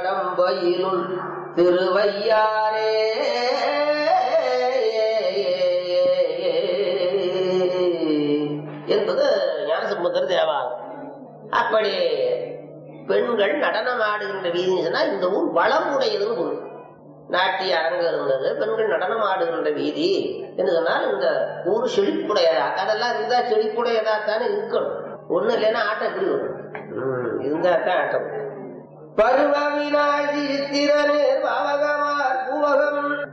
அறம்பயிலுள் திருவையாரே என்பது ஞானசம்பந்தர் தேவாரம் அப்படி பெண்கள் நடனம் ஆடுகின்ற வீதின்னு சொன்னா இந்த ஊர் வளம் உடையதுன்னு பொருள் நாட்டிய அரங்கு இருந்தது பெண்கள் நடனம் ஆடுகின்ற வீதி என்று சொன்னால் இந்த ஊர் செழிப்புடையதா அதெல்லாம் இருந்தா செழிப்புடையதா தானே இருக்கணும் ஒண்ணு இல்லைன்னா ஆட்டம் எப்படி வரும் ம், இருந்தா தான் ஆட்டம் பருவ வினாய் திருத்திரனே பாவகமார் பூவகம்